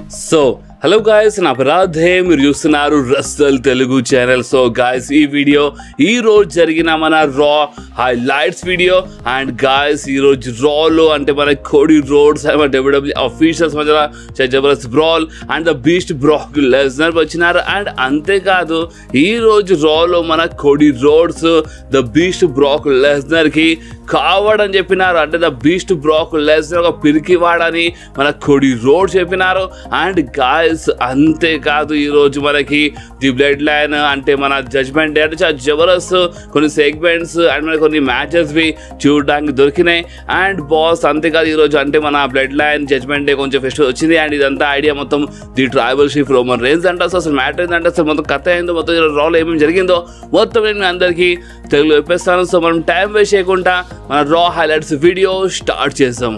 so hello guys నా అపరాధే మీరు చూస్తున్నారు Russell Telugu channel so guys ఈ వీడియో ఈ రోజు జరిగిన మన Raw highlights video and guys ఈ రోజు రాలో అంటే మన కోడి రోడ్స్ డబ్ల్యూడబ్ల్యూ అఫీషియల్స్ మధ్య జబర్దస్త్ brawl and the beast Brock Lesnar వచ్చినారు అండ్ అంతేకాదు ఈ రోజు రాలో మన Cody Rhodes the beast Brock Lesnar కి కావడని చెప్పినారు అంటే ద బీస్ట్ బ్రాక్ లెజ్నర్ ఒక పిరికివాడని మన కొడి రోడ్ చెప్పినారు అండ్ గాయస్ అంతేకాదు ఈరోజు మనకి ది బ్లడ్ లైన్ అంటే మన జడ్జ్మెంట్ డే అంటే చాలా జబరదస్త్ కొన్ని సెగ్మెంట్స్ అండ్ మన కొన్ని మ్యాచెస్ వి చూడడానికి దొరికినాయి అండ్ బాస్ అంతేకాదు ఈరోజు అంటే మన బ్లడ్ లైన్ జడ్జ్మెంట్ డే కొంచెం ఫెస్టివల్ వచ్చింది అండ్ ఇదంతా ఐడియా మొత్తం the tribal chief Roman Reigns అంటే అసలు మ్యాటర్ ఏంటంటే అసలు మొత్తం కథ ఏందో మొత్తం రాలో ఏమేమి జరిగిందో మొత్తం నేను మీ అందరికీ తెలుగులో చెప్పేస్తాను సో మనం టైం వేస్ట్ చేయకుండా మన రా హైలైట్స్ వీడియో స్టార్ట్ చేసాం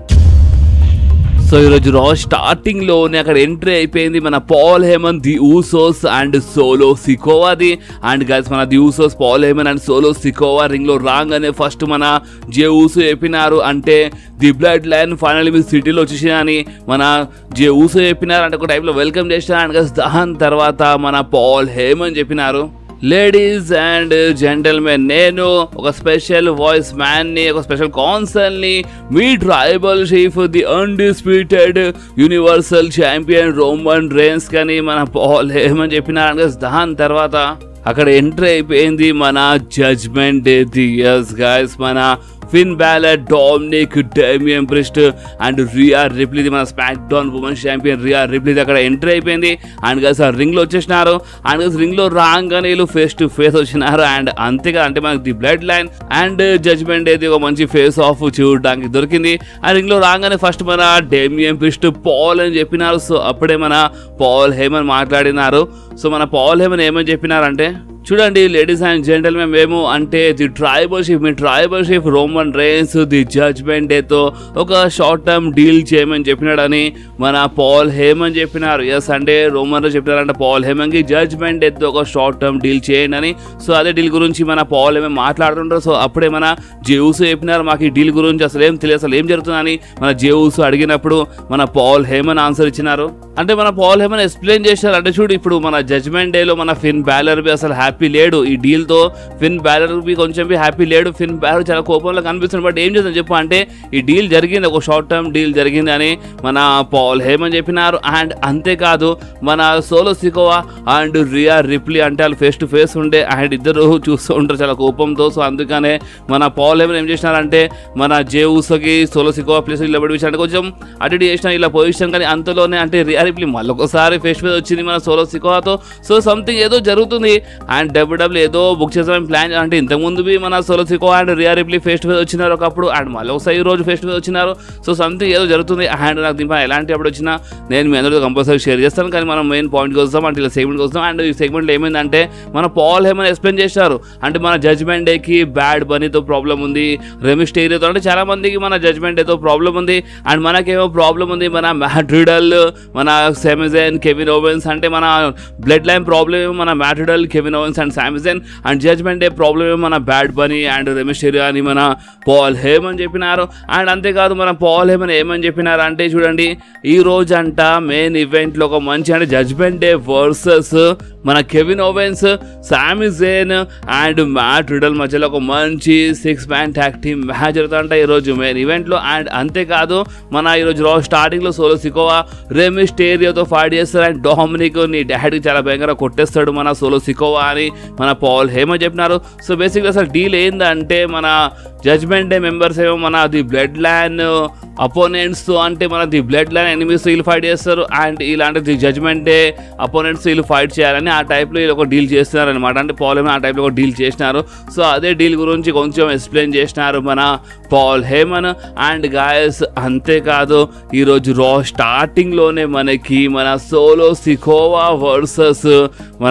సో ఈరోజు రా స్టార్టింగ్ లోనే అక్కడ ఎంట్రీ అయిపోయింది మన Paul Heyman the Usos and Solo సికోవాది అండ్ గైస్ మన the Usos Paul Heyman and Solo Sikoa ring లో రాంగ్ అనే ఫస్ట్ మన జే ఊసు చెప్పినారు అంటే ది బ్లడ్ లైన్ ఫైనల్ మీ సిటీలో వచ్చేసిన అని మన జే ఊసు చెప్పినారు అంటే ఒక టైప్లో వెల్కమ్ చేసిన అండ్ గైస్ దాని తర్వాత మన పాల్ హేమన్ చెప్పినారు లేడీస్ అండ్ జెంటల్మెన్ నేను ఒక స్పెషల్ వాయిస్ మ్యాన్ ని ఒక స్పెషల్ కాన్సల్ ని మీ tribal chief the undisputed universal champion Roman Reigns కానీ మన పాల్ ఏమని చెప్పినారు దాని తర్వాత అక్కడ ఎంట్రీ అయిపోయింది మన జడ్జ్మెంట్ ది ఎస్ గాయస్ మన Finn Balor Dominik Damian Priest and Rhea రిప్లీది మన SmackDown women's champion Rhea రిప్లీది అక్కడ ఎంట్రీ అయిపోయింది అండ్ కలిసి రింగ్ లో వచ్చేసినారు అండ్ కలిసి రింగ్ లో రాగానే వీళ్ళు ఫేస్ టు ఫేస్ వచ్చినారు అండ్ అంతేగా అంటే మనకి the Bloodline and Judgment ఏది ఒక మంచి ఫేస్ ఆఫ్ చూడడానికి దొరికింది ఆ రింగ్ లో రాగానే ఫస్ట్ మన డేమియన్ ప్రిస్ట్ పాల్ అని చెప్పినారు సో అప్పుడే మన పాల్ హేమన్ మాట్లాడినారు సో మన పాల్ హేమన్ ఏమని చెప్పినారంటే చూడండి లేడీస్ అండ్ జెంటల్మెన్ మేము అంటే ది ట్రైబల్ షిప్ మీ tribal chief Roman Reigns the Judgment డేతో ఒక షార్ట్ టర్మ్ డీల్ చేయమని చెప్పినాడని మన పాల్ హేమన్ చెప్పినారు ఎస్ అంటే రోమన్ చెప్పినారంటే పాల్ హేమన్ కి జడ్జ్మెంట్ డేతో ఒక షార్ట్ టర్మ్ డీల్ చేయండి అని సో అదే డీల్ గురించి మన పాల్ హేమన్ మాట్లాడుతుంటారు సో అప్పుడే మన జేవుస్ చెప్పినారు మాకు ఈ డీల్ గురించి అసలు ఏం తెలియదు అసలు ఏం జరుగుతుందని మన జేవుస్ అడిగినప్పుడు మన పాల్ హేమన్ ఆన్సర్ ఇచ్చినారు అంటే మన పాల్ హేమన్ ఎక్స్ప్లెయిన్ చేశారు అంటే చూడు ఇప్పుడు మన జడ్జ్మెంట్ డేలో మన ఫిన్ బ్యాలర్ బి అసలు హ్యాపీ లేడు ఈ డీల్ తో ఫిన్ బ్యాలర్ బి కొంచెం బి హ్యాపీ లేడు ఫిన్ బ్యాలర్ చాలా కోపంలో కనిపిస్తుంది బట్ ఏం చేద్దాం చెప్పు అంటే ఈ డీల్ జరిగింది ఒక షార్ట్ టర్మ్ డీల్ జరిగింది అని మన పాల్ హేమన్ చెప్పినారు అండ్ అంతేకాదు మన Solo Sikoa and Rhea Ripley అంటే వాళ్ళు ఫేస్ టు ఫేస్ ఉండే అండ్ ఇద్దరు చూస్తూ ఉంటారు చాలా కోపంతో సో అందుకనే మన పాల్ హేమన్ ఏం చేసినారంటే మన జే ఊసోకి సోలో సికోవా ప్లేస్ ఇలా పడి అంటే కొంచెం అటు ఇటు చేసిన ఇలా పొజిషన్ కానీ అంతలోనే అంటే రియా రిప్లీ మళ్ళీ ఒకసారి ఫేస్ ఫేస్ వచ్చింది మన సోలో సికోవాతో సో సంథింగ్ ఏదో జరుగుతుంది అండ్ డబ్ల్యూడబ్ల్యూ ఏదో బుక్ చేసామని ప్లాన్ అంటే ఇంతకుముందు బి మన Solo Sikoa and Rhea Ripley face to face వచ్చినారు ఒకప్పుడు అండ్ మళ్ళీ ఒకసారి ఈ రోజు ఫేస్ టు ఫేస్ వచ్చినారు సో సంథింగ్ ఏదో జరుగుతుంది అండ్ నాకు దీనిపై ఎలాంటి అప్పుడు వచ్చినా నేను మీ అందరితో కంపల్సరీ షేర్ చేస్తాను కానీ మనం మెయిన్ పాయింట్కి వస్తాం అంటే ఇలా సెగ్మెంట్కి వస్తాం అండ్ ఈ సెగ్మెంట్లో ఏమైందంటే మన పాల్ హేమన్ ఎక్స్ప్లెయిన్ చేశారు అంటే మన జడ్జ్మెంట్ డేకి బ్యాడ్ బనీతో ప్రాబ్లం ఉంది రెమిస్టేరియాతో అంటే చాలా మందికి మన జడ్జ్మెంట్ డేతో ప్రాబ్లం ఉంది అండ్ మనకేమో ప్రాబ్లం ఉంది మన మ్యాట్రిడల్ మన సెమిజన్ కెవిన్ ఓవెన్స్ అంటే మన బ్లడ్ లైన్ ప్రాబ్లం ఏమో మన Matt Riddle Kevin Owens and Sami Zayn and Judgment Day problem ఏమో మన బ్యాడ్ బనీ అండ్ రెమిస్టేరియా అని మన పాల్ హేమ్ అని చెప్పినారు అండ్ అంతేకాదు మన పాల్ హేమన్ ఏమని చెప్పినారు అంటే చూడండి ఈ రోజు అంట మెయిన్ ఈవెంట్లో ఒక మంచి అంటే జడ్జ్మెంట్ డే వర్సెస్ మన Kevin Owens Sami Zayn and Matt Riddle మధ్యలో ఒక మంచి six man tag team match జరుగుతుంట ఈరోజు మెయిన్ ఈవెంట్లో అండ్ అంతేకాదు మన ఈరోజు రో స్టార్టింగ్లో సోలో సికోవా రెమిస్టేరియాతో ఫైట్ చేస్తారు అండ్ డొమినిక్ నీ డాడీకి చాలా భయంకరంగా కొట్టేస్తాడు మన సోలో సికోవా అని మన పాల్ హేమ చెప్పినారు సో బేసిక్గా అసలు డీల్ ఏందంటే మన జడ్జ్మెంట్ డే మెంబర్స్ ఏమో మన ది బ్లడ్ లైన్ అపోనెంట్స్ అంటే మన ది బ్లడ్ లైన్ ఎనిమీస్ వీళ్ళు ఫైట్ చేస్తారు అండ్ ఇలాంటి ది జడ్జ్మెంట్ డే అపోనెంట్స్ వీళ్ళు ఫైట్ చేయాలని ఆ టైప్లో వీళ్ళు ఒక డీల్ చేస్తున్నారు అనమాట అంటే పాల్ హేమన్ ఆ టైప్లో ఒక డీల్ చేసినారు సో అదే డీల్ గురించి కొంచెం ఎక్స్ప్లెయిన్ చేసినారు మన పాల్ హేమన్ అండ్ గాయస్ అంతేకాదు ఈరోజు రా స్టార్టింగ్లోనే మనకి మన సోలో సికోవా వర్సెస్ మన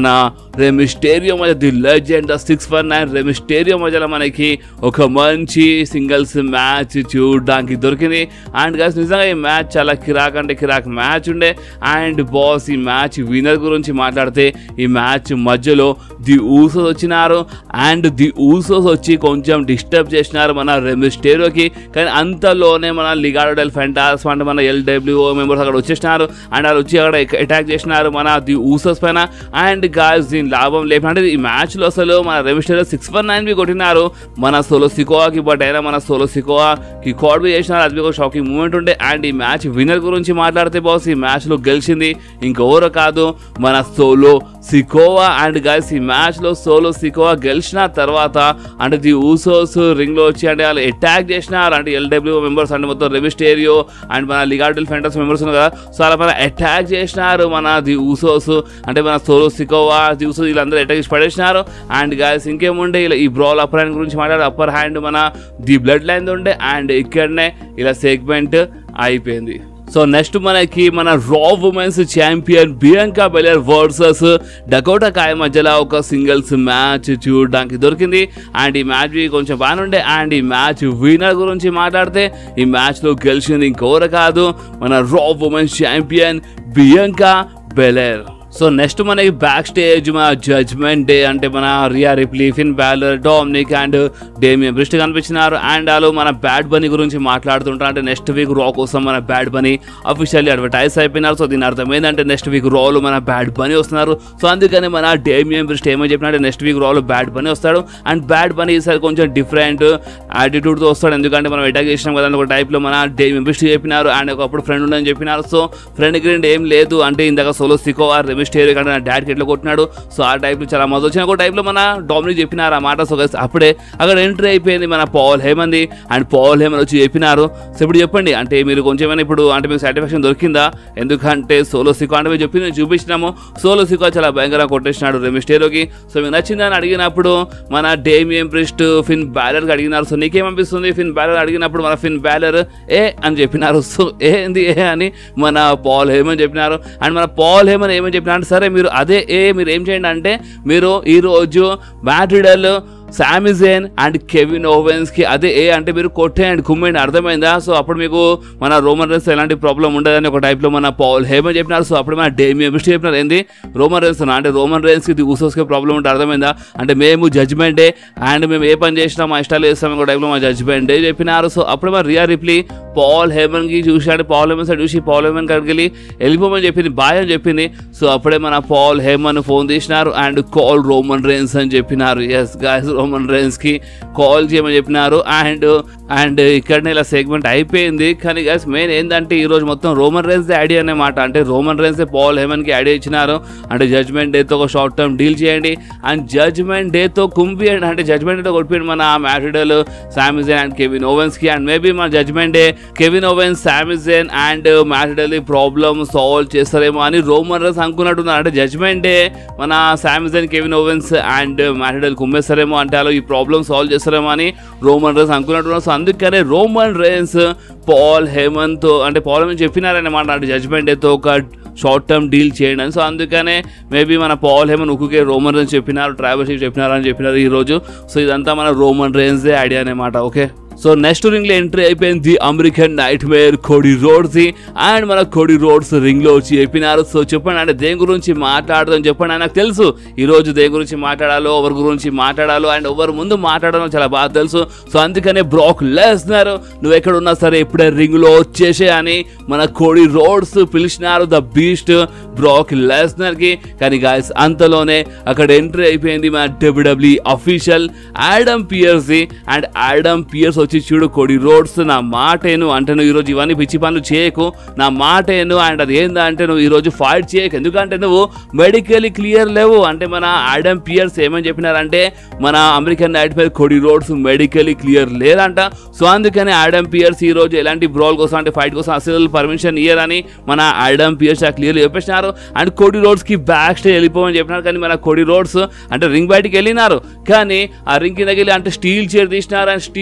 రెమిస్టేరియో మధ్య the legend six one nine Rey Mysterio మధ్యలో మనకి ఒక మంచి సింగిల్స్ మ్యాచ్ చూడడానికి దొరికింది అండ్ గైస్ నిజంగా ఈ మ్యాచ్ చాలా కిరాక్ అంటే కిరాక్ మ్యాచ్ ఉండే అండ్ బాస్ ఈ మ్యాచ్ విన్నర్ గురించి మాట్లాడితే ఈ మ్యాచ్ మధ్యలో ది ఊసోస్ వచ్చినారు అండ్ ది ఊసోస్ వచ్చి కొంచెం డిస్టర్బ్ చేసినారు మన రెమిస్టేరియోకి కానీ అంతలోనే మన లిగాడో డెల్ ఫెంటాస్ అంటే మన ఎల్డబ్ల్యూఓ మెంబర్స్ అక్కడ వచ్చేసినారు అండ్ వాళ్ళు వచ్చి అక్కడ అటాక్ చేసినారు మన ది ఊసోస్ పైన అండ్ గాయస్ దీని లాభం లేపు అంటే ఈ మ్యాచ్లో అసలు మన రెమిస్టేరియో సిక్స్ వన్ నైన్ బి కొట్టినారు మన సోలో సికోవాకి బట్ అయినా మన సోలో సికోవాకి కార్డ్ బి చేసినారు అది ఒక షాకింగ్ మూమెంట్ ఉండే అండ్ ఈ మ్యాచ్ విన్నర్ గురించి మాట్లాడితే బాస్ ఈ మ్యాచ్లో గెలిచింది ఇంకెవరో కాదు మన సోలో సికోవా అండ్ గైస్ ఈ మ్యాచ్లో సోలో సికోవా గెలిచిన తర్వాత అంటే ది ఊసోస్ రింగ్లో వచ్చి అంటే వాళ్ళు అటాక్ చేసినారు అంటే ఎల్డబ్ల్యూ మెంబర్స్ అంటే మొత్తం రెమిస్టేరియో అండ్ మన లిగార్డిల్ ఫెంటర్స్ మెంబర్స్ ఉన్నారు కదా సో అలా మన అటాక్ చేసినారు మన ది ఊసోస్ అంటే మన సోలో సికోవా ది ఊసోస్ వీళ్ళందరూ అటాక్ చేసి పడేసినారు అండ్ గైస్ ఇంకేముండే ఇలా ఈ బ్రాల్ అప్పర్ హ్యాండ్ గురించి మాట్లాడి అప్పర్ హ్యాండ్ మన ది బ్లడ్ లైన్ ఉండే అండ్ ఇక్కడనే ఇలా సెగ్మెంట్ అయిపోయింది సో నెక్స్ట్ మనకి మన Raw women's champion Bianca Belair versus Dakota Kai మధ్యలో ఒక సింగిల్స్ మ్యాచ్ చూడడానికి దొరికింది అండ్ ఈ మ్యాచ్ కొంచెం బాగానే ఉండే అండ్ ఈ మ్యాచ్ విన్నర్ గురించి మాట్లాడితే ఈ మ్యాచ్లో గెలిచింది ఇంకోర కాదు మన Raw women's champion Bianca Belair so next మనకి బ్యాక్ స్టేజ్ మన జడ్జ్మెంట్ డే అంటే మన Rhea Ripley Finn Balor Dominik and Damian Priest కనిపించినారు అండ్ వాళ్ళు మన బ్యాడ్ బనీ గురించి మాట్లాడుతుంటారు అంటే నెక్స్ట్ వీక్ రా కోసం మన బ్యాడ్ బనీ అఫీషియల్లీ అడ్వర్టైజ్ అయిపోయినారు సో దీని అర్థం ఏంటంటే నెక్స్ట్ వీక్ రాలు మన బ్యాడ్ బనీ వస్తున్నారు సో అందుకని మన డేమియన్ బ్రిస్ట్ ఏమని చెప్పినట్టే నెక్స్ట్ వీక్ రాలు బ్యాడ్ బనీ వస్తాడు అండ్ బ్యాడ్ బనీ ఈసారి కొంచెం డిఫరెంట్ యాటిట్యూడ్తో వస్తాడు ఎందుకంటే మనం అటాక్ చేసినాం కదా ఒక టైప్లో మన డేమియన్ బ్రిస్ట్ చెప్పినారు అండ్ ఒకప్పుడు ఫ్రెండ్ ఉండని చెప్పినారు సో ఫ్రెండ్ గ్రిండ్ ఏం లేదు అంటే ఇందాక సోలో సికోవా రెమిస్టేరియో కంటే నా డాడ్కి ఎట్లా కొట్టినాడు సో ఆ టైప్లో చాలా మజా వచ్చిన ఒక టైప్లో మన డామినిక్ చెప్పినారు ఆ మాట సో guys అప్పుడే అక్కడ ఎంట్రీ అయిపోయింది మన పాల్ హేమంది అండ్ పాల్ హేమన్ వచ్చి చెప్పినారు సో ఇప్పుడు చెప్పండి అంటే మీరు కొంచెం ఏమైనా ఇప్పుడు అంటే మీకు సాటిస్ఫాక్షన్ దొరికిందా ఎందుకంటే సోలో సికో అంటే మేము చెప్పింది చూపించినాము సోలో సికో చాలా భయంకరంగా కొట్టేసినాడు రెమిస్టేరోకి సో మీకు నచ్చిందని అడిగినప్పుడు మన డేమియం ప్రిస్ట్ ఫిన్ బ్యాలర్కి అడిగినారు సో నీకేమనిపిస్తుంది ఫిన్ బ్యాలర్ అడిగినప్పుడు మన ఫిన్ బ్యాలర్ ఏ అని చెప్పినారు సో ఏంది ఏ అని మన పాల్ హేమన్ చెప్పినారు అండ్ మన పాల్ హేమన్ ఏమని చెప్పినారు సరే మీరు అదే ఏ మీరు ఏం చేయండి అంటే మీరు ఈరోజు Matt Riddle Sami Zayn and Kevin Owens కి అదే ఏ అంటే మీరు కొట్టేయండి కుమ్మేయండి అర్థమైందా సో అప్పుడు మీకు మన రోమన్ రేన్స్ ఎలాంటి ప్రాబ్లం ఉండదని ఒక టైప్లో మన పౌల్ హేమన్ చెప్పినారు సో అప్పుడు మన డేమియన్ బ్రిస్ట్ చెప్పినారు ఏంది రోమన్ రేన్స్ అంటే రోమన్ రేన్స్ కి ఊసోస్కి ప్రాబ్లం ఉంటే అర్థమైందా అంటే మేము జడ్జ్మెంట్ డే అండ్ మేము ఏ పని చేసినా మా ఇష్టాలు చేస్తాం ఒక టైప్లో మా జడ్జ్మెంట్ డే చెప్పినారు సో అప్పుడు మన రియా రిప్లీ పాల్ హేమన్ కి చూశాడు పాల్ హేమన్ సైడ్ చూసి పాల్ హేమన్ కాడికి వెళ్ళి వెళ్ళిపోమని చెప్పింది బాయ్ అని చెప్పింది సో అప్పుడే మన పాల్ హేమన్ ఫోన్ తీసినారు అండ్ కాల్ రోమన్ రేన్స్ అని చెప్పినారు ఎస్ గాయస్ రోమన్ రేన్స్ కి కాల్ చేయమని చెప్పినారు అండ్ అండ్ ఇక్కడనే ఇలా సెగ్మెంట్ అయిపోయింది కానీ గాయస్ మెయిన్ ఏంటంటే ఈ రోజు మొత్తం రోమన్ రేన్స్ ఐడియా అనే మాట అంటే రోమన్ రేన్స్ పాల్ హేమన్ కి ఐడియా ఇచ్చినారు అంటే జడ్జ్మెంట్ డేతో ఒక షార్ట్ టర్మ్ డీల్ చేయండి అండ్ జడ్జ్మెంట్ డేతో కుంపియండి అంటే జడ్జ్మెంట్ డే కొట్టిపోయింది మన Matt Riddle Sami Zayn and Kevin Owens కి అండ్ మేబీ మన Judgment Day Kevin Owens Sami Zayn and Matt Riddle problem solve చేస్తారేమో అని రోమన్ రేన్స్ అనుకున్నట్టున్నారు అంటే జడ్జ్మెంట్ డే మన Sami Zayn Kevin Owens and Matt Riddle కుమ్మేస్తారేమో అంటే అలా ఈ ప్రాబ్లమ్ సాల్వ్ చేస్తారేమో అని రోమన్ రేన్స్ అనుకున్నట్టున్నారు సో అందుకనే రోమన్ రేన్స్ పాల్ హేమంత్ అంటే పాల్ హేమన్ చెప్పినారన్నమాట అంటే జడ్జ్మెంట్ డేతో ఒక షార్ట్ టర్మ్ డీల్ చేయండి అని సో అందుకనే మేబీ మన పాల్ హేమన్ ఉక్కుకే రోమన్ రేన్స్ చెప్పినారు ట్రావెల్ చెప్పినారు అని చెప్పినారు ఈరోజు సో ఇదంతా మన రోమన్ రేన్స్దే ఐడియా అనమాట ఓకే సో నెక్స్ట్ రింగ్ లో ఎంట్రీ అయిపోయింది American Nightmare Cody Rhodes and మన కోడి రోడ్స్ రింగ్ లో వచ్చి చెప్పినారు సో చెప్పండి అంటే దేని గురించి మాట్లాడదాం చెప్పండి నాకు తెలుసు ఈ రోజు దేని గురించి మాట్లాడాలో ఎవరి గురించి మాట్లాడాలో అండ్ ఎవరి ముందు మాట్లాడాలో చాలా బాగా తెలుసు సో అందుకనే బ్రాక్ లేస్తున్నారు నువ్వు ఎక్కడ ఉన్నా సరే ఇప్పుడే రింగ్ లో వచ్చేసే అని మన కోడి రోడ్స్ పిలిచినారు ద బీస్ట్ బ్రాక్ లెస్నర్ కి కానీ గాయస్ అంతలోనే అక్కడ ఎంట్రీ అయిపోయింది మన WW official Adam Pearce and Adam Pearce వచ్చి చూడు కొడి రోడ్స్ నా మాట ఏను అంటే నువ్వు ఈరోజు ఇవన్నీ పిచ్చి పనులు చేయకు నా మాట ఏను అండ్ అది ఏందంటే నువ్వు ఈరోజు ఫైట్ చేయకు ఎందుకంటే నువ్వు మెడికలీ క్లియర్ లేవు అంటే మన ఆడమ్ పియర్స్ ఏమని చెప్పినారంటే మన అమెరికన్ నైట్ పేరు కొడి రోడ్స్ మెడికలీ క్లియర్ లేదంట సో అందుకని ఆడమ్ పియర్స్ ఈ రోజు ఎలాంటి బ్రాల్ కోసం అంటే ఫైట్ కోసం అసలు పర్మిషన్ ఇయ్యరని మన ఆడమ్ పియర్స్ ఆ క్లియర్ చెప్పేసినారు అండ్ కోడి రోడ్స్ కి బ్యాక్ స్టేజ్ వెళ్ళిపోమని చెప్పినారు కానీ మన కోడి రోడ్స్ అంటే రింగ్ బయటికి వెళ్ళినారు కానీ ఆ రింగ్ కిందకి వెళ్ళి అంటే స్టీల్ చైర్ తీసినారు అండ్ స్టీల్ చైర్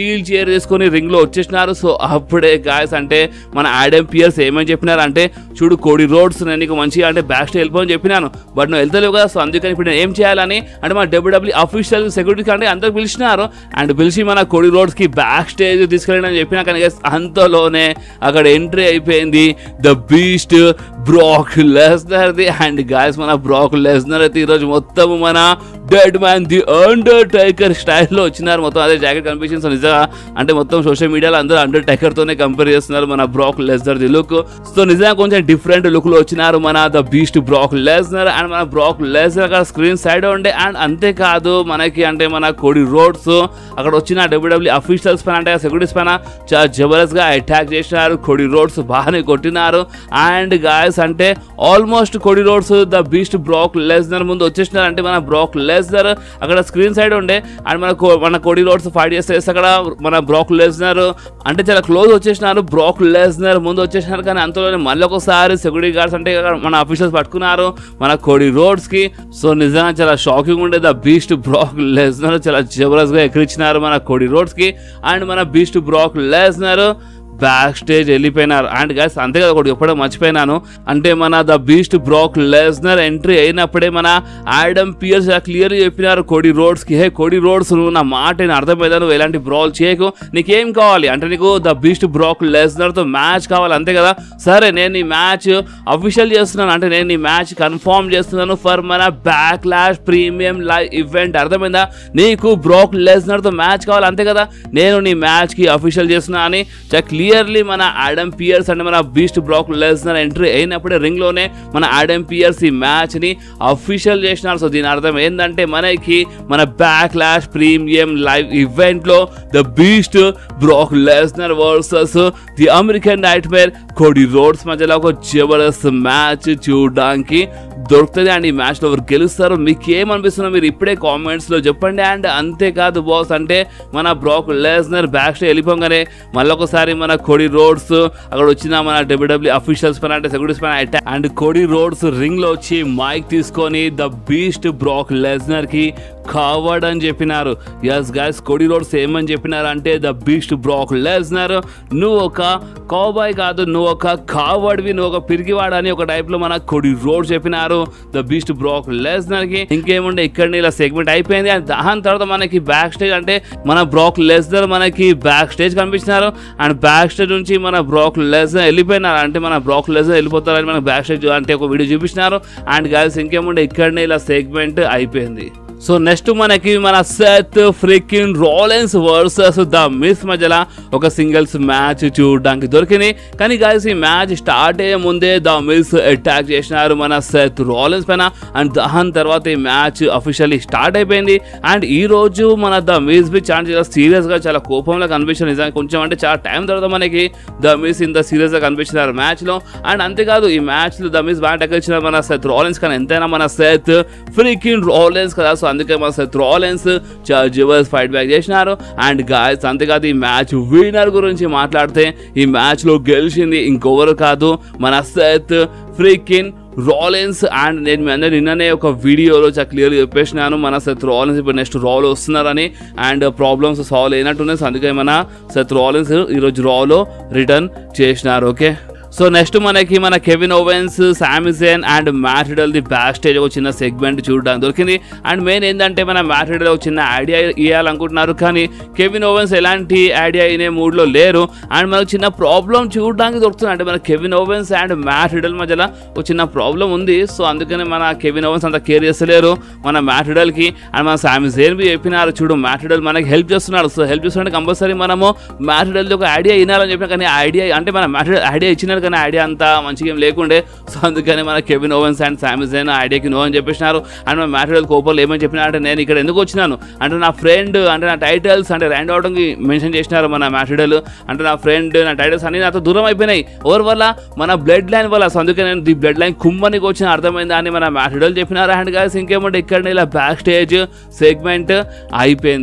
చైర్ తీసుకొని రింగ్ లో వచ్చేసినారు సో అప్పుడే గాయస్ అంటే మన ఆడమ్ పియర్స్ ఏమని చెప్పినారు అంటే చూడు కోడి రోడ్స్ నేను నీకు మంచిగా అంటే బ్యాక్ స్టే వెళ్ళిపోని చెప్పినాను బట్ నువ్వు వెళ్తలేవు కదా సో అందుకని ఇప్పుడు నేను ఏం చేయాలని అంటే మన డబ్ల్యూడబ్ల్యూ అఫీషియల్ సెక్యూరిటీ అంటే అందరు పిలిచినారు అండ్ పిలిచి మన కోడి రోడ్స్ కి బ్యాక్ స్టేజ్ తీసుకెళ్ళండి అని చెప్పినా కానీ guys అంతలోనే అక్కడ ఎంట్రీ అయిపోయింది the beast Brock Lesnar the and guys మన బ్రాక్ లెస్నర్ అయితే ఈరోజు మొత్తం మన Dead Man the Undertaker స్టైల్లో వచ్చినారు మొత్తం అదే జాకెట్ కనిపించింది సో నిజంగా అంటే మొత్తం సోషల్ మీడియాలో అందరూ అండర్ టైకర్ తోనే కంపేర్ చేస్తున్నారు మన Brock Lesnar the look so నిజంగా కొంచెం డిఫరెంట్ లుక్ లో వచ్చినారు మన the beast Brock Lesnar and మన బ్రాక్ లెస్నర్ అక్కడ స్క్రీన్ సైడ్ ఉండే అండ్ అంతేకాదు మనకి అంటే మన కోడి రోడ్స్ అక్కడ వచ్చిన డబ్ల్యూడబ్ల్యూ అఫీషియల్స్ పైన అంటే సెక్యూరిటీస్ పైన చాలా జబర్దస్త్ గా అటాక్ చేసినారు కోడి రోడ్స్ బాగానే కొట్టినారు అండ్ గాయస్ అంటే almost Cody Rhodes the beast Brock Lesnar ముందు వచ్చేసినారు అంటే మన బ్రాక్ లెస్నర్ అక్కడ స్క్రీన్ సైడ్ ఉండే అండ్ మన కో- మన కోడి రోడ్స్ ఫైట్ చేస్తే అక్కడ మన బ్రాక్ లెస్నర్ అంటే చాలా క్లోజ్ వచ్చేసినారు బ్రాక్ లెస్నర్ ముందు వచ్చేసినారు కానీ అంతలోనే మళ్ళీ ఒకసారి సెక్యూరిటీ గార్డ్స్ అంటే అక్కడ మన అఫీషియల్స్ పట్టుకున్నారు మన కోడి రోడ్స్ కి సో నిజంగా చాలా షాకింగ్ ఉండే ద బీస్ట్ బ్రాక్ లెస్నర్ చాలా జబర్దస్త్ గా ఎక్కిరించినారు మన కోడి రోడ్స్ కి అండ్ మన Beast Brock Lesnar backstage వెళ్ళిపోయినారు అండ్ గైస్ అంతే కదా ఒకటి ఎప్పుడో మర్చిపోయినాను అంటే మన the beast Brock Lesnar entry అయినప్పుడే మన ఆడమ్ పియర్స్ క్లియర్ చెప్పినారు కోడి రోడ్స్ కి హే కోడి రోడ్స్ నువ్వు నా మాట నేను అర్థమైందా నువ్వు ఎలాంటి బ్రాల్ చేయకు నీకేం కావాలి అంటే నీకు ద బీస్ట్ బ్రాక్ లెస్నర్ తో మ్యాచ్ కావాలి అంతే కదా సరే నేను ఈ మ్యాచ్ అఫీషియల్ చేస్తున్నాను అంటే నేను ఈ మ్యాచ్ కన్ఫర్మ్ చేస్తున్నాను ఫర్ మన Backlash Premium Live Event అర్థమైందా నీకు బ్రాక్ లెస్నర్ తో మ్యాచ్ కావాలి అంతే కదా నేను నీ మ్యాచ్ కి అఫీషియల్ చేస్తున్నా అని క్లియర్లీ మన ఆడమ్ పియర్స్ అంటే మన బీస్ట్ బ్రాక్ లెస్నర్ ఎంట్రీ అయినప్పుడే రింగ్ లోనే మన ఆడమ్ పియర్స్ ఈ మ్యాచ్ ని అఫీషియల్ చేసినారు సో దీని అర్థం ఏంటంటే మనకి మన Backlash Premium Live Event లో the beast Brock Lesnar versus the American Nightmare Cody Rhodes మధ్యలో ఒక జబర్దస్త్ మ్యాచ్ చూడడానికి దొరుకుతుంది అండ్ ఈ మ్యాచ్లో ఎవరు గెలుస్తారు మీకు ఏమనిపిస్తుందో మీరు ఇప్పుడే కామెంట్స్లో చెప్పండి అండ్ అంతేకాదు బాస్ అంటే మన బ్రాక్ లెస్నర్ బ్యాక్ స్టే వెళ్ళిపోగానే మళ్ళొకసారి మన కోడి రోడ్స్ అక్కడ వచ్చిన మన డబ్ల్యూడబ్ల్యూ అఫీషియల్స్ పైన అంటే సెక్యూరిటీస్ పైన attack and Cody Rhodes ring లో వచ్చి మైక్ తీసుకొని ద బీస్ట్ బ్రాక్ లెస్నర్ కి కావర్డ్ అని చెప్పినారు ఎస్ గైస్ కోడి రోడ్స్ ఏమని చెప్పినారు అంటే ద బీస్ట్ బ్రాక్ లెస్నర్ నువ్వు ఒక కాబాయ్ కాదు నువ్వు ఒక కావర్డ్వి నువ్వు ఒక పిరిగివాడని ఒక టైప్ లో మన కోడి రోడ్ చెప్పినారు ద బీస్ట్ బ్రాక్ లెస్నర్ కి ఇంకేముండే ఇక్కడ ఇలా సెగ్మెంట్ అయిపోయింది అండ్ దాని తర్వాత మనకి బ్యాక్ స్టేజ్ అంటే మన బ్రాక్ లెస్నర్ మనకి బ్యాక్ స్టేజ్ కనిపించినారు అండ్ బ్యాక్ స్టేజ్ నుంచి మన బ్రాక్ లెస్నర్ వెళ్ళిపోయినారు అంటే మన బ్రాక్ లెస్నర్ వెళ్ళిపోతారని మనకి బ్యాక్ స్టేజ్ అంటే ఒక వీడియో చూపించినారు అండ్ గైస్ ఇంకేముండే ఇక్కడనే ఇలా సెగ్మెంట్ అయిపోయింది సో నెక్స్ట్ మనకి మన Seth Freakin Rollins versus the Miz మధ్యలో ఒక సింగిల్స్ మ్యాచ్ చూడడానికి దొరికింది కానీ గాయస్ ఈ మ్యాచ్ స్టార్ట్ అయ్యే ముందే ద మిస్ అటాక్ చేసినారు మన సెత్ రాలెన్స్ పైన అండ్ దాని తర్వాత ఈ మ్యాచ్ అఫీషియల్లీ స్టార్ట్ అయిపోయింది అండ్ ఈ రోజు మన ద మిస్ బి చాలా చాలా సీరియస్ గా చాలా కోపంలో కనిపించింది నిజంగా కొంచెం అంటే చాలా టైం తర్వాత మనకి ద మిస్ ఇంత సీరియస్ గా కనిపించినారు మ్యాచ్ లో అండ్ అంతేకాదు ఈ మ్యాచ్ లో ద మిస్ బాగా టెక్ ఇచ్చిన మన సెత్ రాలెన్స్ కానీ ఎంతైనా మన సెత్ ఫ్రీకిన్ రాలెన్స్ కదా సో అందుకే మన సెత్ రాలెన్స్ చాలా జివర్స్ ఫైట్ బ్యాక్ చేసినారు అండ్ గాయస్ అంతేకాదు ఈ మ్యాచ్ విన్నర్ గురించి మాట్లాడితే ఈ మ్యాచ్ లో గెలిచింది ఇంకొవరు కాదు మన సెత్ ఫ్రీకిన్ రాలెన్స్ అండ్ నేను మీ అందరు నిన్ననే ఒక వీడియోలో చాలా క్లియర్గా చెప్పేసినాను మన సెత్ రాలెన్స్ ఇప్పుడు నెక్స్ట్ రాలో వస్తున్నారని అండ్ ప్రాబ్లమ్స్ సాల్వ్ అయినట్టున్నాయి సో అందుకే మన సెత్ రాలెన్స్ ఈరోజు రాలో రిటర్న్ చేసినారు ఓకే సో నెక్స్ట్ మనకి మన Kevin Owens Sami Zayn and Matt Riddle the backstage ఒక చిన్న సెగ్మెంట్ చూడడానికి దొరికింది అండ్ మెయిన్ ఏంటంటే మన మ్యాట్రిడల్ ఒక చిన్న ఐడియా ఇవ్వాలనుకుంటున్నారు కానీ కెవిన్ ఓవెన్స్ ఎలాంటి ఐడియా అయినే మూడ్లో లేరు అండ్ మనకు చిన్న ప్రాబ్లం చూడడానికి దొరుకుతుంది అంటే మన కెవిన్ ఓవెన్స్ అండ్ మ్యాట్రిడల్ మధ్యలో ఒక చిన్న ప్రాబ్లం ఉంది సో అందుకనే మన కెవిన్ ఓవెన్స్ అంత కేర్ చేస్తలేరు మన మ్యాట్రిడల్కి అండ్ మన శామిజన్ బి చెప్పినారు చూడు మ్యాట్రిడల్ మనకి హెల్ప్ చేస్తున్నాడు సో హెల్ప్ చేస్తుంటే కంపల్సరీ మనము మ్యాట్రిడల్ది ఒక ఐడియా వినాలని చెప్పిన కానీ ఐడియా అంటే మన మ్యాట్రిడల్ ఐడియా ఇచ్చినారు కానీ ఐడియా అంతా మంచిగా ఏం లేకుండే సో అందుకని మన కెవిన్ ఓవెన్స్ అండ్ శామిజన్ ఐడియాకి నో అని చెప్పేసినారు అండ్ మన మ్యాట్రిడల్ కోపంలో ఏమని చెప్పినా అంటే నేను ఇక్కడ ఎందుకు వచ్చినాను అంటే నా ఫ్రెండ్ అంటే నా టైటిల్స్ అంటే ర్యాండ్ అవడంకి మెన్షన్ చేసినారు మన మ్యాట్రిడల్ అంటే నా ఫ్రెండ్ నా టైటిల్స్ అన్ని నాతో దూరం అయిపోయినాయి ఎవరి వల్ల మన బ్లడ్ లైన్ వల్ల సో అందుకే నేను ది బ్లడ్ లైన్ కుమ్మనికి వచ్చిన అర్థమైంది అని మన మ్యాట్రిడల్ చెప్పినారు అండ్ గాయస్ ఇంకేమంటే ఇక్కడ ఇలా బ్యాక్ స్టేజ్ సెగ్మెంట్ అయిపోయింది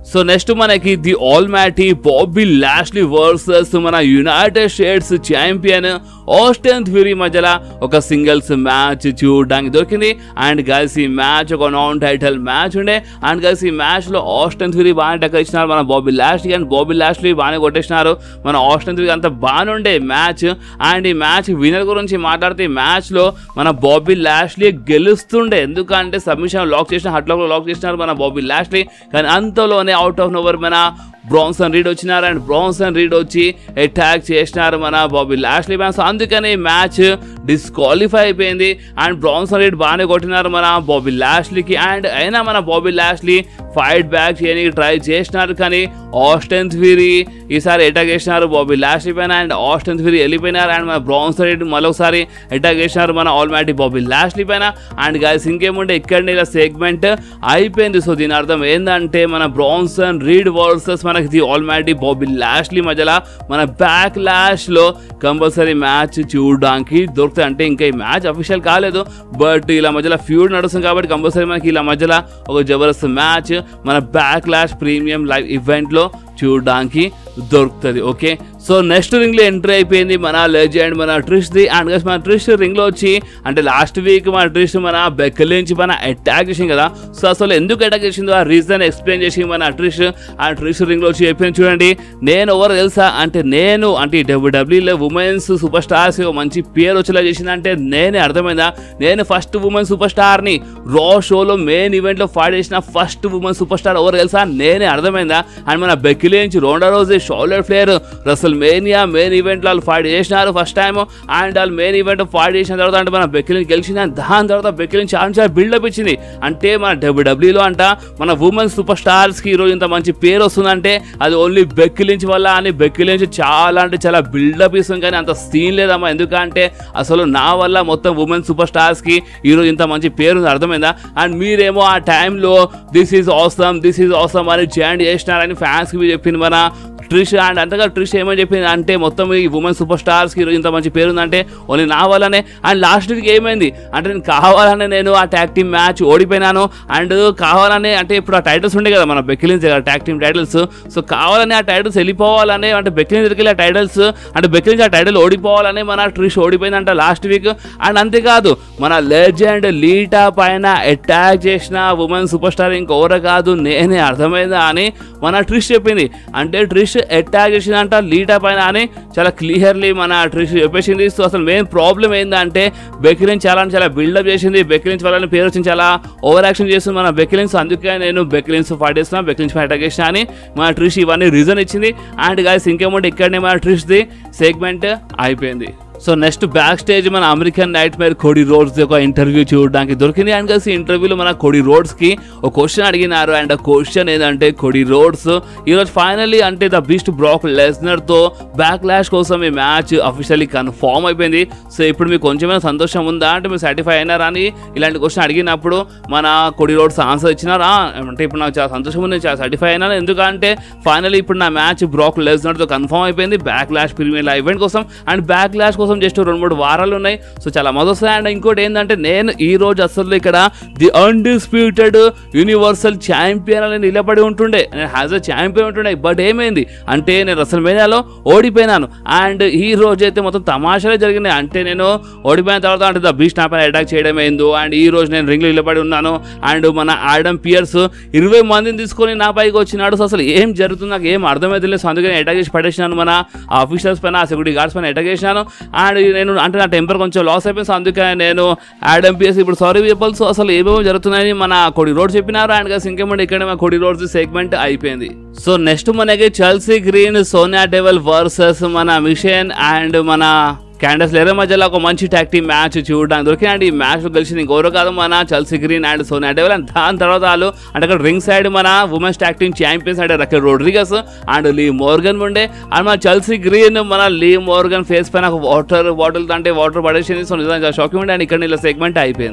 సో నెక్స్ట్ మనకి the All Mighty Bobby Lashley versus మన United States Champion Austin Theory మధ్యలో ఒక సింగిల్స్ మ్యాచ్ చూడడానికి దొరికింది అండ్ గైస్ ఈ మ్యాచ్ ఒక నాన్ టైటిల్ మ్యాచ్ ఉండే అండ్ గైస్ ఈ మ్యాచ్ లో ఆస్టన్ థ్యూరీ బాగానే టక్కర్ ఇచ్చినారు మన Bobby Lashley and Bobby Lashley బాగానే కొట్టేసినారు మన ఆస్టన్ థ్యూరీ అంత బాగానే ఉండే మ్యాచ్ అండ్ ఈ మ్యాచ్ విన్నర్ గురించి మాట్లాడితే ఈ మ్యాచ్ లో మన బాబీ లాస్ట్లీ గెలుస్తుండే ఎందుకంటే సబ్మిషన్ లాక్ చేసిన హట్ లాక్ లాక్ చేసినారు మన బాబీ లాస్ట్లీ కానీ అంతలోనే అవుట్ ఆఫ్ నోవర్ మన బ్రాన్సన్ రీడ్ వచ్చినారు అండ్ బ్రాన్సన్ రీడ్ వచ్చి అటాక్ చేసినారు మన బాబీ లాస్ట్లీ మ్యాచ్ అందుకని మ్యాచ్ డిస్క్వాలిఫై అయిపోయింది అండ్ బ్రాన్సన్ రీడ్ బాగానే కొట్టినారు మన బాబీ లాస్ట్లీకి అండ్ అయినా మన బాబీ లాస్ట్లీ ఫైట్ బ్యాక్ చేయడానికి ట్రై చేసినారు కానీ ఆస్టన్ థ్వీరీ ఈసారి అటాక్ చేసినారు బాబీ లాస్ట్లీ పైన అండ్ ఆస్టన్ థ్వీరీ వెళ్ళిపోయినారు అండ్ మన బ్రాన్సన్ రీడ్ మరొకసారి అటాక్ చేసినారు మన ఆల్మాటి బాబీ లాస్ట్లీ పైన అండ్ గాయస్ ఇంకేముంటే ఇక్కడ ఇలా సెగ్మెంట్ అయిపోయింది సో దీని అర్థం ఏంటంటే మన బ్రాన్సన్ రీడ్ వర్సెస్ మనకి ది ఆల్మాటి బాబీ లాస్ట్లీ మధ్యలో మన బ్యాక్ లాష్ లో కంపల్సరీ మ్యాచ్ చూడడానికి దొరుకుతాయి అంటే ఇంకా ఈ మ్యాచ్ అఫీషియల్ కాలేదు బట్ ఇలా మధ్యలో ఫ్యూడ్ నడుస్తుంది కాబట్టి కంపల్సరీ మనకి ఇలా మధ్యలో ఒక జబర్దస్త్ మ్యాచ్ మన బ్యాక్ లాష్ ప్రీమియం లైవ్ ఈవెంట్లో చూడడానికి దొరుకుతుంది ఓకే సో నెక్స్ట్ రింగ్ లో ఎంట్రీ అయిపోయింది మన లెజెండ్ మన ట్రిష్ ది అండ్ గస్ మన ట్రిష్ రింగ్ లో వచ్చి అంటే లాస్ట్ వీక్ మన ట్రిష్ మన బెక్కల నుంచి మన అటాక్ చేసింది కదా సో అసలు ఎందుకు అటాక్ చేసిందో ఆ రీజన్ ఎక్స్ప్లెయిన్ చేసి మన ట్రిష్ ఆ ట్రిష్ రింగ్ లో వచ్చి చెప్పింది చూడండి నేను ఎవరు తెలుసా అంటే నేను అంటే డబ్ల్యూడబ్ల్యూలో ఉమెన్స్ సూపర్ స్టార్స్ మంచి పేరు వచ్చేలా చేసిందంటే నేనే అర్థమైందా నేను ఫస్ట్ ఉమెన్ సూపర్ స్టార్ ని రా షోలో మెయిన్ ఈవెంట్ లో ఫైట్ చేసిన ఫస్ట్ ఉమెన్ సూపర్ స్టార్ ఎవరు తెలుసా నేనే అర్థమైందా అండ్ మన బెక్కిలి నుంచి రోండా రోజు Charlotte Flair WrestleMania main event వాళ్ళు ఫైట్ చేసినారు ఫస్ట్ టైం అండ్ వాళ్ళు మెయిన్ ఈవెంట్ ఫైట్ చేసిన తర్వాత అంటే మన బెక్కిలిని గెలిచింది and దాని తర్వాత బెక్కిలిని చాలా చాలా బిల్డప్ ఇచ్చింది అంటే మన డబ్ల్యూడబ్ల్యూలో అంట మన ఉమెన్ సూపర్ స్టార్స్ కి ఈరోజు ఇంత మంచి పేరు వస్తుందంటే అది ఓన్లీ బెక్కిలించి వల్ల అని బెక్కిలించి చాలా అంటే చాలా బిల్డప్ ఇస్తుంది కానీ అంత సీన్ లేదమ్మా ఎందుకంటే అసలు నా వల్ల మొత్తం ఉమెన్ సూపర్ స్టార్స్ కి ఈరోజు ఇంత మంచి పేరు ఉంది అర్థమైందా అండ్ మీరేమో ఆ టైంలో దిస్ ఈజ్ అవసరం దిస్ ఈజ్ అవసరం అని జాయిన్ చేసినారని ఫ్యాన్స్ కి చెప్పింది మన ట్రిష్ అండ్ అంతగా ట్రిష్ ఏమని చెప్పింది అంటే మొత్తం ఈ ఉమెన్ సూపర్ స్టార్స్ కి ఈరోజు ఇంత మంచి పేరు ఉందంటే ఓన్లీ నా వల్లనే అండ్ లాస్ట్ వీక్ ఏమైంది అంటే నేను కావాలనే నేను ఆ ట్యాక్ టీమ్ మ్యాచ్ ఓడిపోయినాను అండ్ కావాలనే అంటే ఇప్పుడు ఆ టైటిల్స్ ఉండే కదా మన బెక్కిలిన్స్ కదా ట్యాక్ టీమ్ టైటిల్స్ సో కావాలని ఆ టైటిల్స్ వెళ్ళిపోవాలనే అంటే బెక్కిలిన్స్ దగ్గరికి ఆ టైటిల్స్ అంటే బెక్కిలిన్స్ ఆ టైటిల్ ఓడిపోవాలని మన ట్రిష్ ఓడిపోయిందంట లాస్ట్ వీక్ అండ్ అంతేకాదు మన లెజెండ్ లీటా పైన అటాక్ చేసిన ఉమెన్ సూపర్ స్టార్ ఇంకెవరు కాదు నేనే అర్థమైందా అని మన ట్రిష్ చెప్పింది అంటే ట్రిష్ అటాక్ చేసిందంట లీటా పైన అని చాలా క్లియర్లీ మన ట్రిష్ చెప్పేసింది సో అసలు మెయిన్ ప్రాబ్లం ఏంటంటే బెక్కిలిన్స్ చాలా అంటే చాలా బిల్డప్ చేసింది బెక్కిలిన్స్ వాళ్ళని పేరు వచ్చింది చాలా ఓవర్ యాక్షన్ చేస్తుంది మన బెక్కిలిన్స్ అందుకే నేను బెక్కిలిన్స్ ఫైట్ చేస్తున్నా బెక్కిలిన్స్ ఫైట్ అటాక్ చేసిన అని మన ట్రిష్ ఇవన్నీ రీజన్ ఇచ్చింది అండ్ గాయస్ ఇంకేమంటే ఇక్కడనే మన ట్రిష్ది సెగ్మెంట్ అయిపోయింది సో నెక్స్ట్ బ్యాక్ స్టేజ్ మన American Nightmare Cody Rhodes ఒక ఇంటర్వ్యూ చూడడానికి దొరికింది అండ్ కలిసి ఇంటర్వ్యూలో మన కోడి రోడ్స్ కి ఒక క్వశ్చన్ అడిగినారు అండ్ ఆ క్వశ్చన్ ఏంటంటే కోడి రోడ్స్ ఈరోజు ఫైనల్లీ అంటే ద బీస్ట్ బ్రాక్ లెస్నర్ తో బ్యాక్ లాష్ కోసం ఈ మ్యాచ్ అఫీషియల్లీ కన్ఫామ్ అయిపోయింది సో ఇప్పుడు మీకు కొంచెమైనా సంతోషం ఉందా అంటే మీరు సాటిస్ఫై అయినారా అని ఇలాంటి క్వశ్చన్ అడిగినప్పుడు మన కొడి రోడ్స్ ఆన్సర్ ఇచ్చినారా అంటే ఇప్పుడు నాకు చాలా సంతోషం ఉంది నేను చాలా సాటిస్ఫై అయినాను ఎందుకంటే ఫైనల్లీ ఇప్పుడు నా మ్యాచ్ బ్రాక్ లెస్నర్ తో కన్ఫామ్ అయిపోయింది బ్యాక్ లాష్ ప్రీమియర్ ఈవెంట్ కోసం అండ్ బ్యాక్ లాష్ కోసం జస్ట్ రెండు మూడు వారాలు ఉన్నాయి సో చాలా మజా వస్తాయి అండ్ ఇంకోటి ఏంటంటే నేను ఈ రోజు అసలు ఇక్కడ ది అన్డిస్ప్యూటెడ్ యూనివర్సల్ ఛాంపియన్ అని నిలబడి ఉంటుండే నేను హ్యాజ్ అ ఛాంపియన్ ఉంటుండే బట్ ఏమైంది అంటే నేను అసలు మేనియాలో ఓడిపోయినాను అండ్ ఈ రోజు అయితే మొత్తం తమాషాలే జరిగినాయి అంటే నేను ఓడిపోయిన తర్వాత అంటే ద బీచ్ నా పైన అటాక్ చేయడం ఏందో అండ్ ఈ రోజు నేను రింగ్లో నిలబడి ఉన్నాను అండ్ మన ఆడమ్ పియర్స్ ఇరవై మందిని తీసుకొని నా పైకి వచ్చినాడు సో అసలు ఏం జరుగుతుంది నాకు ఏం అర్థమైతే లేదు సో అందుకని అటాక్ చేసి పడేసినాను మన ఆఫీసర్స్ పైన సెక్యూరిటీ గార్డ్స్ పైన అటాక్ చేసినాను అండ్ నేను అంటే నా టెంపర్ కొంచెం లాస్ అయిపోయింది సో అందుకని నేను ఆడమ్ పియర్స్ ఇప్పుడు సారీ పీపుల్ సో అసలు ఏమేమో జరుగుతున్నాయని మన కొడి రోడ్ చెప్పినారు అండ్ గస్ ఇంకేమంటే ఇక్కడ మన కొడి రోడ్స్ సెగ్మెంట్ అయిపోయింది సో నెక్స్ట్ మనకి Chelsea Green Sonya Deville versus మన మిషన్ అండ్ మన క్యాండస్ లేర మధ్యలో ఒక మంచి ట్యాక్ టీమ్ మ్యాచ్ చూడడానికి దొరికింది అండ్ ఈ మ్యాచ్ లో గెలిచింది ఇంకెవరో కాదు మన Chelsea Green and Sonya Deville and దాని తర్వాత వాళ్ళు అంటే అక్కడ రింగ్ సైడ్ మన ఉమెన్స్ ట్యాక్ టీమ్ ఛాంపియన్స్ అంటే Raquel Rodriguez and Liv Morgan ఉండే అండ్ మన చల్సీ గ్రీన్ మన లీ మోర్గన్ ఫేస్ పైన ఒక వాటర్ బాటిల్ అంటే వాటర్ పడేసింది సో నిజంగా షాకింగ్ ఉండే అండ్ ఇక్కడ ఇలా సెగ్మెంట్ అయిపోయింది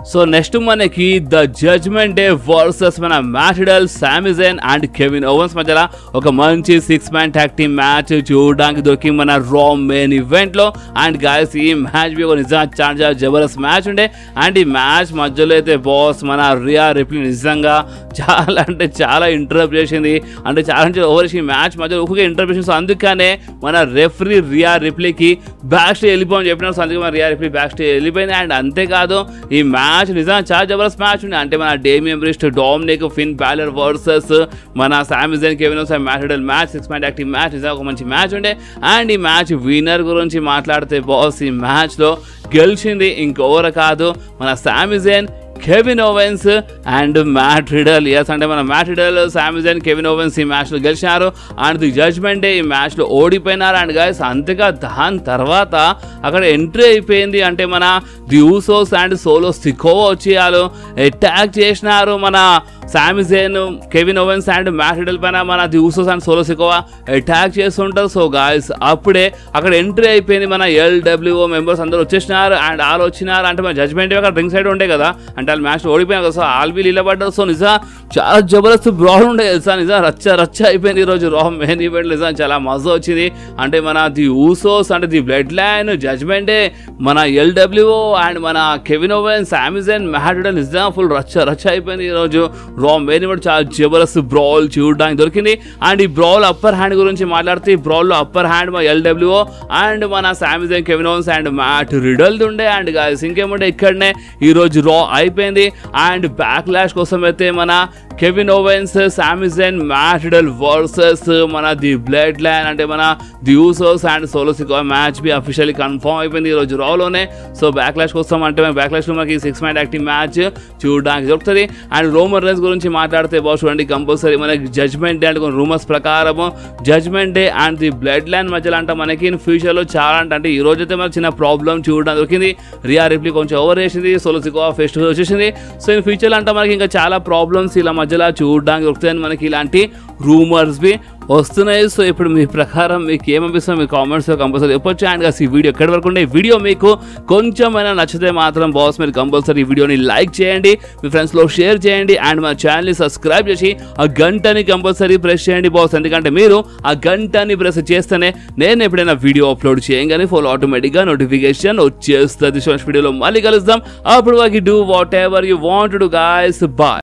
సో నెక్స్ట్ మనకి ద జడ్జ్మెంట్ డే వర్సెస్ మన Matt Riddle Sami Zayn and Kevin Owens మధ్యలో ఒక మంచి six man tag team match చూడడానికి దొరికి మన రా మెయిన్ ఈవెంట్ లో అండ్ గాయస్ ఈ మ్యాచ్ ఒక నిజంగా చాలా జబర్దస్త్ మ్యాచ్ ఉండే అండ్ ఈ మ్యాచ్ మధ్యలో అయితే బాస్ మన రియా రిప్లీ నిజంగా చాలా అంటే చాలా ఇంటరప్ట్ చేసింది అంటే చాలా అంటే ఓవర్ ఈ మ్యాచ్ మధ్యలో ఒక్కొక్క ఇంటర్ప్రిషన్స్ అందుకనే మన రెఫరీ రియా రిప్లీకి బ్యాక్ స్టే వెళ్ళిపోమని చెప్పినారు సో అందుకే మన రియా రిప్లీ బ్యాక్ స్టే వెళ్ళిపోయింది అండ్ అంతేకాదు ఈ మ్యాచ్ నిజంగా చాలా జబర్దస్త్ మ్యాచ్ ఉంది అంటే మన Damian Priest Dominik Finn Balor versus మన Sami Zayn Kevin match match six match active match నిజంగా ఒక మంచి మ్యాచ్ ఉండే అండ్ ఈ మ్యాచ్ విన్నర్ గురించి మాట్లాడితే బాస్ ఈ మ్యాచ్లో గెలిచింది ఇంకెవరు కాదు మన Sami Zayn Kevin Owens and Matt Riddle yes అంటే మన Matt Riddle Sami Zayn Kevin Owens ఈ మ్యాచ్లో గెలిచినారు అండ్ ది జడ్జ్మెంట్ డే ఈ మ్యాచ్లో ఓడిపోయినారు అండ్ గైస్ అంతగా దాని తర్వాత అక్కడ ఎంట్రీ అయిపోయింది అంటే మన the Usos and Solo Sikoa వచ్చి వాళ్ళు అటాక్ చేసినారు మన Sami Zayn Kevin Owens and Matt Riddle పైన మన the Usos and Solo Sikoa attack చేస్తుంటారు సో గాయస్ అప్పుడే అక్కడ ఎంట్రీ అయిపోయింది మన ఎల్డబ్ల్యూఓ మెంబర్స్ అందరూ వచ్చేసినారు అండ్ వాళ్ళు వచ్చినారు అంటే మన జడ్జ్మెంట్ అక్కడ రింగ్ సైడ్ ఉండే కదా అంటే వాళ్ళు మ్యాచ్ ఓడిపోయారు కదా సో ఆల్ వీళ్ళు నిలబడ్డారు సో నిజా చాలా జబర్దస్త్ బ్రాడ్ ఉండే తెలుసా నిజా రచ్చ రచ్చ అయిపోయింది ఈరోజు రా మెయిన్ ఈవెంట్ నిజా చాలా మజా వచ్చింది అంటే మన ది ఊసోస్ అంటే the Bloodline Judgment Day మన ఎల్డబ్ల్యూఓ అండ్ మన కెవిన్ ఓవెన్ సామిజన్ మ్యాటెడ్ నిజంగా ఫుల్ రచ్చ రచ్చ అయిపోయింది ఈరోజు రా మెయిన్ ఈవెంట్ చాలా జబర్దస్త్ బ్రాల్ చూడడానికి దొరికింది అండ్ ఈ బ్రాల్ అప్పర్ హ్యాండ్ గురించి మాట్లాడితే ఈ బ్రాల్లో అప్పర్ హ్యాండ్ మా ఎల్డబ్ల్యూఓ అండ్ మన Sami Zayn Kevin Owens and Matt Riddle ఉండే అండ్ గాయస్ ఇంకేముంటే ఇక్కడనే ఈరోజు రా అయిపోయింది అండ్ బ్యాక్ లాష్ కోసం అయితే మన Kevin Owens Sami Zayn Matt Riddle versus మన ది బ్లడ్ లైన్ అంటే మన the Usos and Solo Sikoa match be officially confirm అయిపోయింది ఈరోజు రాలోనే సో బ్యాక్ లాష్ కోసం అంటే మన బ్యాక్ లాష్లో మనకి సిక్స్ మ్యాన్ యాక్టివ్ మ్యాచ్ చూడడానికి దొరుకుతుంది అండ్ రోమర్ రేస్ గురించి మాట్లాడితే బాస్ చూడండి కంపల్సరీ మనకి జడ్జ్మెంట్ డే అంటే కొన్ని రూమర్స్ ప్రకారము Judgment Day and the Bloodline మధ్యలో అంటే మనకి ఇన్ ఫ్యూచర్లో చాలా అంటే అంటే ఈ రోజు అయితే మనకి చిన్న ప్రాబ్లం చూడడానికి దొరికింది రియా రిప్లీ కొంచెం ఓవర్ చేసింది సోలోసికో ఫెస్టివల్ వచ్చేసింది సో ఇన్ ఫ్యూచర్లో అంటే మనకి ఇంకా చాలా ప్రాబ్లమ్స్ ఇలా మధ్యలో చూడడానికి దొరుకుతాయని మనకి ఇలాంటి రూమర్స్ బి వస్తున్నాయి సో ఇప్పుడు మీ ప్రకారం మీకు ఏమనిపిస్తుందో మీ కామెంట్స్లో కంపల్సరీ చెప్పొచ్చు అండ్ ఈ వీడియో ఎక్కడి వరకు ఉండే ఈ వీడియో మీకు కొంచెమైనా నచ్చితే మాత్రం బాస్ మీరు కంపల్సరీ ఈ వీడియోని లైక్ చేయండి మీ ఫ్రెండ్స్లో షేర్ చేయండి అండ్ మా ఛానల్ని సబ్స్క్రైబ్ చేసి ఆ గంటని కంపల్సరీ ప్రెస్ చేయండి బాస్ ఎందుకంటే మీరు ఆ గంటని ప్రెస్ చేస్తేనే నేను ఎప్పుడైనా వీడియో అప్లోడ్ చేయగానే ఫోన్ ఆటోమేటిక్గా నోటిఫికేషన్ వచ్చేస్తుంది సో వీడియోలో మళ్ళీ కలుద్దాం అప్పుడు వాకి do whatever you want to guys bye